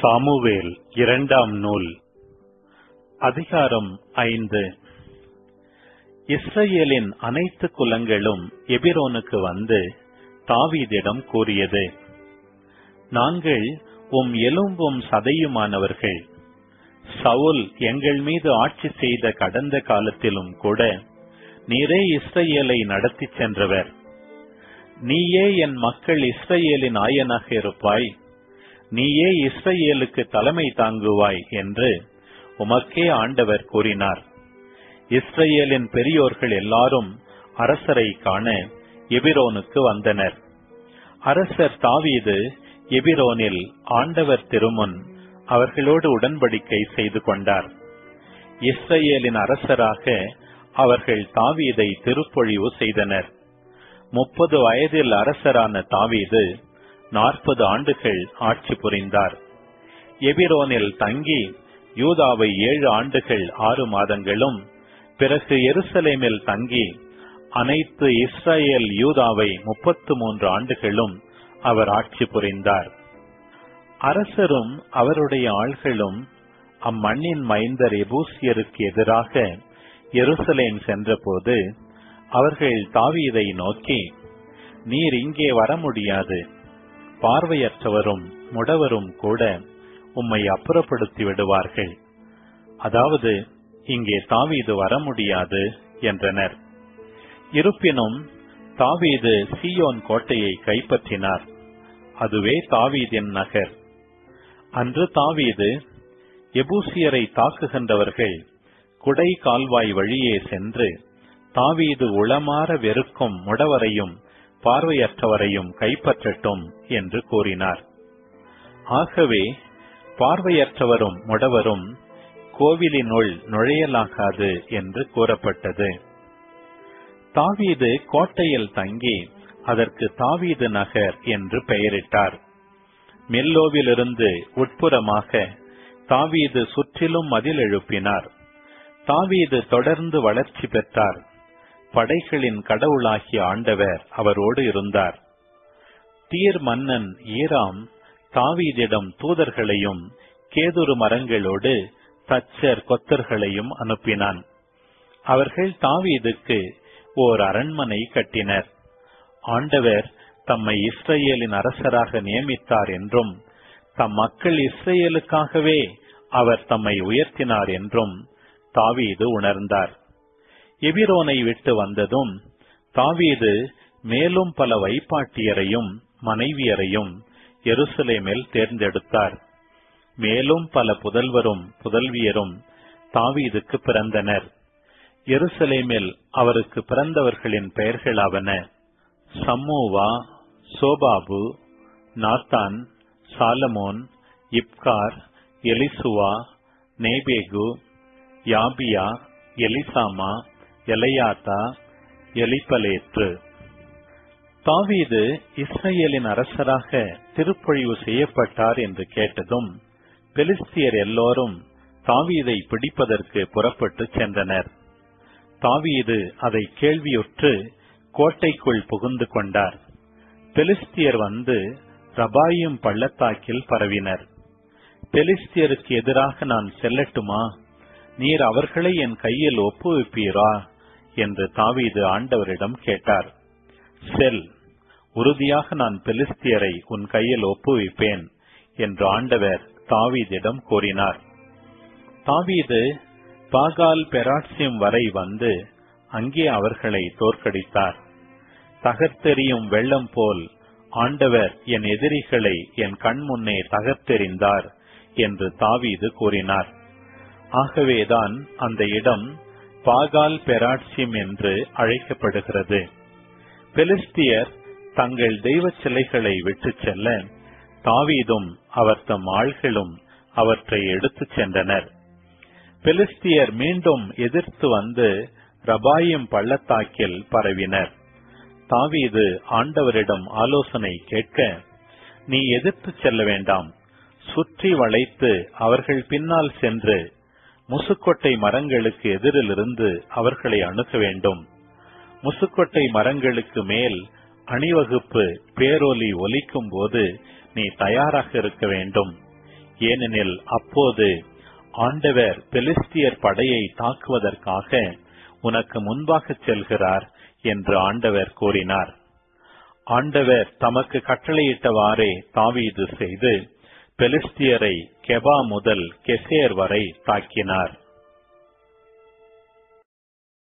Samuel இரண்டாம் நூல் அதிகாரம் ஐந்து இஸ்ரவேலின் அனைத்து குலங்களும் எபிரோனுக்கு வந்து தாவீதிடம் கூறியது நாங்கள் உம் எலும்பும் சதையுமானவர்கள் சவுல் எங்கள் மீது ஆட்சி செய்த கடந்த காலத்திலும் கூட நீரே இஸ்ரவேலை நடத்திச் சென்றவர் நீயே என் மக்கள் இஸ்ரவேலின் ஆயனாக இருப்பாய் நீயே இஸ்ரவேலுக்கு தலைமை தாங்குவாய் என்று உமக்கே ஆண்டவர் கூறினார் இஸ்ரவேலின் பெரியோர்கள் எல்லாரும் அரசரை காண எபிரோனுக்கு வந்தனர் அரசர் தாவீது எபிரோனில் ஆண்டவர் திருமுன் அவர்களோடு உடன்படிக்கை செய்து கொண்டார் இஸ்ரவேலின் அரசராக அவர்கள் தாவீதை திருப்பொழிவு செய்தனர் முப்பது வயதில் அரசரான தாவீது நாற்பது ஆண்டுகள் ஆட்சி புரிந்தார் எபிரோனில் தங்கி யூதாவை ஏழு ஆண்டுகள் ஆறு மாதங்களும் பிறகு எருசலேமில் தங்கி அனைத்து இஸ்ரேல் யூதாவை முப்பத்து மூன்று ஆண்டுகளும் அவர் ஆட்சி புரிந்தார் அரசரும் அவருடைய ஆள்களும் அம்மண்ணின் மைந்தர் எபூசியருக்கு எதிராக எருசலேம் சென்றபோது அவர்கள் தாவீதை நோக்கி நீர் இங்கே வர முடியாது பார்வையற்றவரும் முடவரும் கூட உம்மை அப்புறப்படுத்தி விடுவார்கள் அதாவது இங்கே தாவீது வர முடியாது என்றனர் இருப்பினும் தாவீது சியோன் கோட்டையை கைப்பற்றினார் அதுவே தாவீதின் நகர் அன்று தாவீது எபூசியரை தாக்குகின்றவர்கள் குடை கால்வாய் வழியே சென்று தாவீது உளமாற வெறுக்கும் முடவரையும் பார்வையற்றவரையும் கைப்பற்றட்டும் என்று கூறினார் ஆகவே பார்வையற்றவரும் முடவரும் கோவிலினுள் நுழையலாகாது என்று கூறப்பட்டது தாவீது கோட்டையில் தங்கி அதற்கு தாவீது நகர் என்று பெயரிட்டார் மெல்லோவிலிருந்து உட்புறமாக தாவீது சுற்றிலும் மதில் எழுப்பினார் தாவீது தொடர்ந்து வளர்ச்சி பெற்றார் படைகளின் கடவுளாகிய ஆண்டவர் அவரோடு இருந்தார் தீர் மன்னன் ஈராம் தாவீதிடம் தூதர்களையும் கேதுரு மரங்களோடு தச்சர் கொத்தர்களையும் அனுப்பினான் அவர்கள் தாவீதுக்கு ஓர் அரண்மனை கட்டினர் ஆண்டவர் தம்மை இஸ்ரேலின் அரசராக நியமித்தார் என்றும் தம் மக்கள் இஸ்ரேலுக்காகவே அவர் தம்மை உயர்த்தினார் என்றும் தாவீது உணர்ந்தார் எபிரோனை விட்டு வந்ததும் தாவீது மேலும் பல வைப்பாட்டியரையும் மனைவியரையும் எருசலேமில் தேர்ந்தெடுத்தார் மேலும் பல புதல்வரும் புதல்வியரும் தாவீதுக்கு பிறந்தனர் எருசலேமில் அவருக்கு பிறந்தவர்களின் பெயர்களாவன சம்மூவா சோபாபு நாத்தான் சாலமோன் இப்கார் எலிசுவா நேபேகு யாபியா எலிசாமா எலையாத்தா எலிப்பலேற்று தாவீது இஸ்ரேலின் அரசராக திருப்பொழிவு செய்யப்பட்டார் என்று கேட்டதும் பெலிஸ்தியர் எல்லோரும் தாவீதை பிடிப்பதற்கு புறப்பட்டு சென்றனர் தாவீது அதை கேள்வியுற்று கோட்டைக்குள் புகுந்து கொண்டார் பெலிஸ்தியர் வந்து ரபாயும் பள்ளத்தாக்கில் பரவினர் பெலிஸ்தியருக்கு எதிராக நான் செல்லட்டுமா நீர் அவர்களை என் கையில் ஒப்புவிப்பீரா என்று தாவீது ஆண்டவரிடம் கேட்டார் செல் உறுதியாக நான் பெலிஸ்தியரை உன் கையில் ஒப்புவிப்பேன் என்று ஆண்டவர் தாவீதிடம் கூறினார் தாவீது பாகால் பெராட்சியம் வரை வந்து அங்கே அவர்களை தோற்கடித்தார் தகர்த்தெறியும் வெள்ளம் போல் ஆண்டவர் என் எதிரிகளை என் கண் முன்னே தகர்த்தெறிந்தார் என்று தாவீது கூறினார் ஆகவேதான் அந்த இடம் பாகால் பெராட்சியம் என்று அழைக்கப்படுகிறது பெலிஸ்தியர் தங்கள் தெய்வ சிலைகளை விட்டுச் செல்ல தாவீதும் அவர் தம் ஆள்களும் அவற்றை எடுத்துச் சென்றனர் பெலிஸ்தியர் மீண்டும் எதிர்த்து வந்து ரபாயும் பள்ளத்தாக்கில் பரவினர் தாவீது ஆண்டவரிடம் ஆலோசனை கேட்க நீ எதிர்த்து செல்ல வேண்டாம் சுற்றி வளைத்து அவர்கள் பின்னால் சென்று முசுக்கொட்டை மரங்களுக்கு எதிரிலிருந்து அவர்களை அணுக வேண்டும் முசுக்கொட்டை மரங்களுக்கு மேல் அணிவகுப்பு பேரொலி ஒலிக்கும் போது நீ தயாராக இருக்க வேண்டும் ஏனெனில் அப்போது ஆண்டவர் பெலிஸ்தியர் படையை தாக்குவதற்காக உனக்கு முன்பாக செல்கிறார் என்று ஆண்டவர் கூறினார் ஆண்டவர் தமக்கு கட்டளையிட்டவாறே தாவீது செய்து பெலிஸ்தியரை கெபா முதல் கெசேர் வரை தாக்கினார்